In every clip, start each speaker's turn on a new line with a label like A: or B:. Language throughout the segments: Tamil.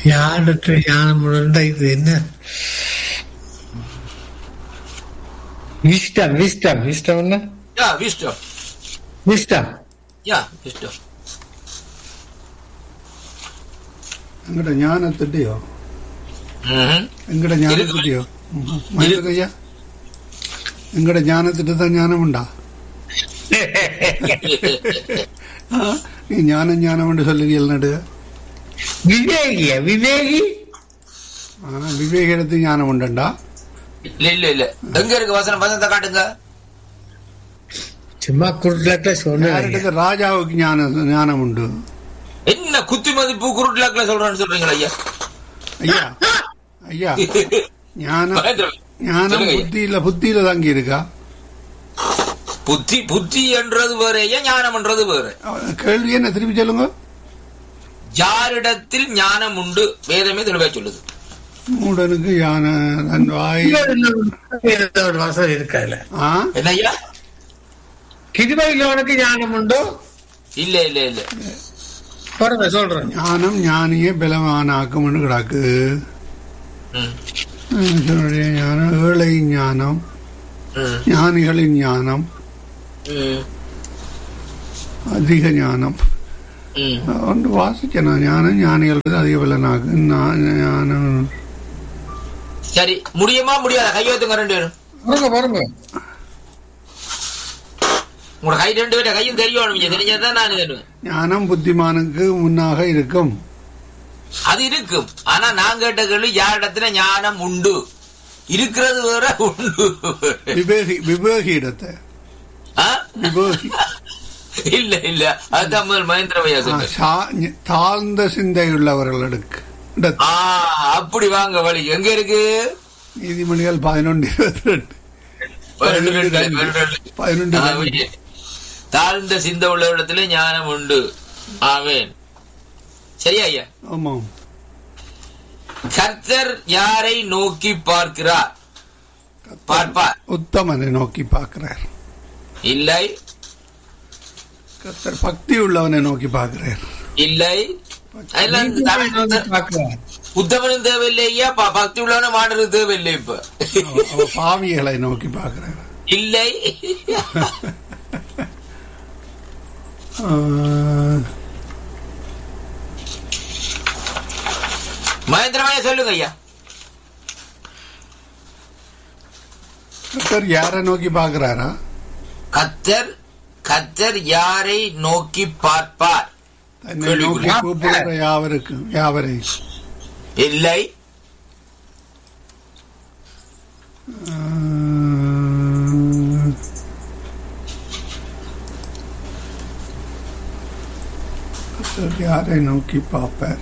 A: யாருக்கு ஞானம் உண்டா இது என்ன விஸ்டம் விஸ்டம் விஸ்டம் என்ன
B: யா wisdom
A: விஸ்டம்
B: யா wisdom
C: எங்கட ஞானத்திட்டயோ
B: ம்ஹும்.
C: எங்கட ஞானத்திட்டயோ மனிதனையா எங்கட ஞானத்திட்ட தான் ஞானம் உண்டா ஆ, நீ ஞானம் ஞானம் என்று சொல்லுறீர்கள் நடு
A: விவேகிய விவேகி
C: ஆ, விவேகத்து ஞானம் உண்டா
B: இல்ல இல்ல இல்ல எங்க இருக்கு வசனம் வசனத்தை காட்டுங்க
A: சும்மா குருட்லாட்ட சொன்னாங்க
C: யாருக்கு ராஜாவுக்கு ஞானம் ஞானம் உண்டு
B: என்ன குத்தி மதிப்பு குருட்லாக்ல சொல்றேன்னு சொல்றீங்களா ஐயா
C: ஐயா ஐயா ஞானம்
B: மகேந்திரன்,
C: ஞானம்
B: சொல்லுங்க ஐயா.
C: புத்தியில புத்தியில தாங்கி இருக்கா
B: புத்தி புத்தி என்றது வேற ஐயா ஞானம்ன்றது வேற
C: கேள்வி என்ன திருப்பி சொல்லுங்க
B: யாரிடத்தில் ஞானம் உண்டு வேதமே தெளிவா சொல்லுது
C: மூடனுக்கு யானை தன் வாய்
A: ஒரு வசதி இருக்காதுல
C: ஆ
B: என்ன ஐயா
A: கிருபையில் உனக்கு ஞானம் உண்டோ
B: இல்ல இல்ல இல்ல
A: பாருங்க சொல்றேன்
C: ஞானம் ஞானியே பலவானாக்கும்னு கிடக்கு
B: ம்,
C: மனுஷனுடைய ஞானம் ஏழை ஞானம்
B: ம்,
C: ஞானிகளின் ஞானம்
B: ம்,
C: அதிக ஞானம்
B: ம்.
C: ஒன்று வாசிச்சேன் நான் ஞானம் ஞானிகளுக்கு அதிக பலனாக்கு ஞா- ஞானம்
B: சரி முடியுமா முடியாத கையெழுத்துங்க ரெண்டு பேரும்
A: பாருங்க பாருங்க
B: உங்களோட கை ரெண்டு பேரும் கையும் தெரியும் நீங்க தெரிஞ்சதான் நான் தருவேன்
C: ஞானம் புத்திமானுக்கு முன்னாக இருக்கும்
B: அது இருக்கும் ஆனா நான் கேட்ட கேள்வி யாரிடத்துல ஞானம் உண்டு இருக்கிறது வேற உண்டு
C: விவேகி விவேகி இடத்தை
B: ஆ?
C: விவேகி
B: இல்ல இல்ல அதுதான் முதல் மகேந்திரவையா
C: ஆ,
B: சொன்ன
C: சா- ஞ- தாழ்ந்த சிந்தை உள்ளவர்களுக்கு இடத்தை.
B: ஆ அப்படி வாங்க வழி எங்க இருக்கு
C: நீதிமொழிகள் பதினொன்று இருபத்தி ரெண்டு
B: பன்னெண்டு ரெண்டுல, பன்னெண்டு ரெண்டுல.
C: பதினொன்று
B: ஆ,
C: ரெண்டு.
B: ஓகே. தாழ்ந்த சிந்த உள்ள இடத்துல ஞானம் உண்டு ஆவேன் சரியா ஐயா
C: ஆமாம்
B: கர்த்தர் யாரை நோக்கி பார்க்கிறார் பார்ப்பார்
C: உத்தமனை நோக்கி பார்க்கிறார்
B: இல்லை
C: கர்த்தர் பக்தி உள்ளவனை நோக்கி பார்க்கிறார்
B: இல்லை அதெல்லாம் தமிழ்
A: பார்க்கலாம்
B: உத்தமனும் தேவையில்லை ஐயா ப- பக்தி உள்ளவன மாடுறது தேவையில்லை இப்ப
C: அவ- அவ பாவிகளை நோக்கி பார்க்கிறார்
B: இல்லை
C: ஆ,
B: மகேந்திரமாய சொல்லுங்க ஐயா
C: கர்த்தர் யாரை நோக்கி பார்க்கிறாரா
B: கத்தர் கத்தர் யாரை நோக்கி பார்ப்பார்
C: தன்னை
B: கேள்வி
C: நோக்கி
A: குறி.
C: கூப்பிடுற யாவருக்கு யாவரை
B: இல்லை
C: ஆ, கர்த்தர் யாரை நோக்கி பார்ப்பார்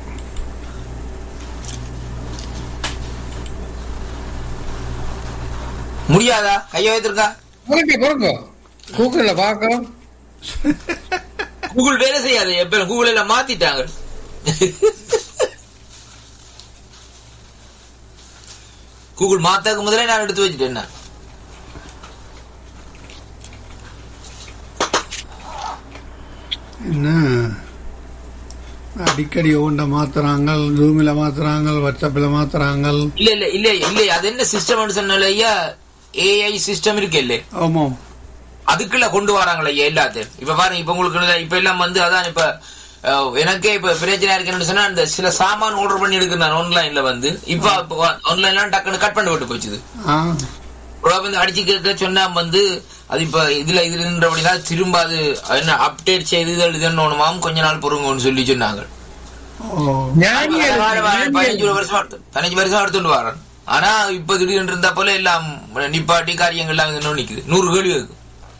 B: முடியாதா கைய வைத்திருக்கா
A: பாருங்க பாருங்க கூகுள்ல பார்க்கலாம்
B: கூகுள் வேலை செய்யாது எப்ப கூகுள் எல்லாம் மாத்திட்டாங்க கூகுள் மாத்தாக்கு முதலே நான் எடுத்து வச்சுட்டேன் நான்.
C: என்ன அடிக்கடி ஒவ்வொன்றை மாத்துறாங்க ஜூமில் மாத்துறாங்க வாட்ஸ்அப்பில் மாத்துறாங்க
B: இல்ல இல்ல இல்ல இல்ல அது என்ன சிஸ்டம் சொன்னால ஐயா ஏஐ சிஸ்டம் இருக்கு இல்ல
C: ஆமாம்
B: அதுக்குள்ள கொண்டு வராங்களே ஐயா எல்லாத்தையும் இப்ப பாருங்க இப்ப உங்களுக்கு இப்ப எல்லாம் வந்து அதான் இப்ப அஹ், எனக்கே இப்ப பிரச்சனை இருக்குன்னு சொன்னா அந்த சில சாமான் ஆர்டர் பண்ணி எடுக்கிறேன் ஆன்லைன்ல வந்து இப்ப ஆன்லைன்ல டக்குன்னு கட் பண்ணி விட்டு போச்சுது
C: ஆ
B: உடம்பு வந்து அடிச்சு கேட்க சொன்னா வந்து அது இப்ப இதுல இதுல நின்றபடினா திரும்ப அது என்ன அப்டேட் செய்து இது எழுதணுமாம் கொஞ்ச நாள் பொறுங்கன்னு சொல்லி சொன்னாங்க வார, வார, வார, பதினஞ்சு
A: ஞானிகள்
B: வருஷம் எடுத்து- பதினஞ்சு வருஷம் எடுத்துட்டு வரேன் ஆனா இப்ப திடீர்னு இருந்தா போல எல்லாம் நிப்பாட்டி காரியங்கள் எல்லாம் இன்னும் நிக்குது நூறு கேள்வி இருக்கு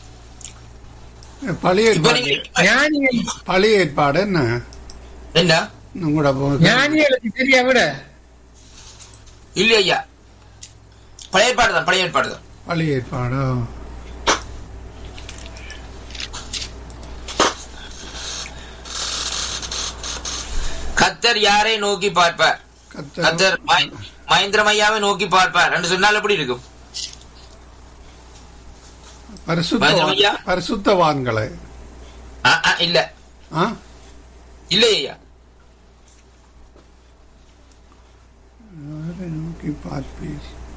C: பழைய
B: இப்ப
C: ஏற்பாடு
B: நீங்க
A: ஞானிகள்
C: பழைய ஏற்பாடு என்ன
B: என்ன
C: உங்களோட போ-
A: ஞானிகளுக்கு தெரியா விட
B: இல்ல ஐயா பழைய ஏற்பாடு தான் பழைய ஏற்பாடு தான்
C: பழைய ஏற்பாடு
B: கத்தர் யாரை நோக்கி பார்ப்பார்
C: கர்த்தர்
B: கத்தர் ம- மகேந்திரம் ஐயாவை நோக்கி பார்ப்பார் ரெண்டு சொன்னால் எப்படி இருக்கும்
C: பரிசுத்த
B: ஐயா?
C: பரிசுத்தவான்களை
B: ஆ, ஆ, இல்ல
C: ஆ
B: இல்ல ஐயா
C: நோக்கி பாஸ் பீஸ்